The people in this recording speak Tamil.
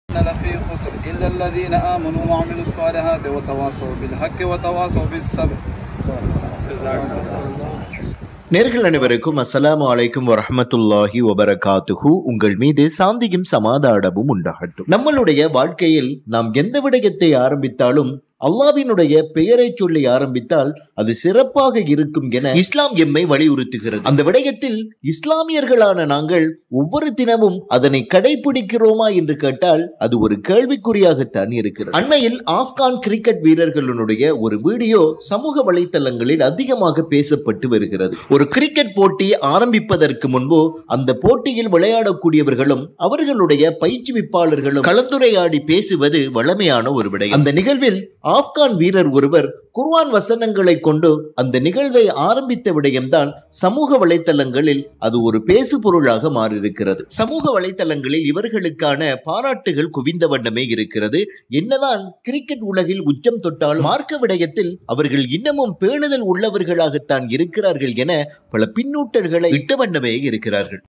لفي خسر إلا الذين آمنوا وعملوا الصالحات وتواصوا بالحق وتواصوا بالصبر நேர்கள் அனைவருக்கும் அஸ்ஸலாமு அலைக்கும் வரஹ்மத்துல்லாஹி வபரகாத்துஹு உங்கள் மீது சாந்தியும் சமாதானமும் உண்டாகட்டும் நம்மளுடைய வாழ்க்கையில் நாம் எந்த விடயத்தை ஆரம்பித்தாலும் அல்லாவினுடைய பெயரை சொல்லி ஆரம்பித்தால் அது சிறப்பாக இருக்கும் என இஸ்லாம் எம்மை வலியுறுத்துகிறது அந்த விடயத்தில் இஸ்லாமியர்களான நாங்கள் ஒவ்வொரு தினமும் அதனை கடைபிடிக்கிறோமா என்று கேட்டால் அது ஒரு கேள்விக்குறியாகத்தான் இருக்கிறது அண்மையில் ஆப்கான் கிரிக்கெட் வீரர்களுடைய ஒரு வீடியோ சமூக வலைத்தளங்களில் அதிகமாக பேசப்பட்டு வருகிறது ஒரு கிரிக்கெட் போட்டி ஆரம்பிப்பதற்கு முன்பு அந்த போட்டியில் விளையாடக்கூடியவர்களும் அவர்களுடைய பயிற்றுவிப்பாளர்களும் கலந்துரையாடி பேசுவது வழமையான ஒரு விடயம் அந்த நிகழ்வில் ஆப்கான் வீரர் ஒருவர் குர்ஆன் வசனங்களை கொண்டு அந்த நிகழ்வை ஆரம்பித்த விடயம்தான் சமூக வலைத்தளங்களில் அது ஒரு பேசு பொருளாக மாறியிருக்கிறது சமூக வலைத்தளங்களில் இவர்களுக்கான பாராட்டுகள் குவிந்த வண்ணமே இருக்கிறது என்னதான் கிரிக்கெட் உலகில் உச்சம் தொட்டால் மார்க்க விடயத்தில் அவர்கள் இன்னமும் பேணுதல் உள்ளவர்களாகத்தான் இருக்கிறார்கள் என பல பின்னூட்டல்களை இட்ட வண்ணமே இருக்கிறார்கள்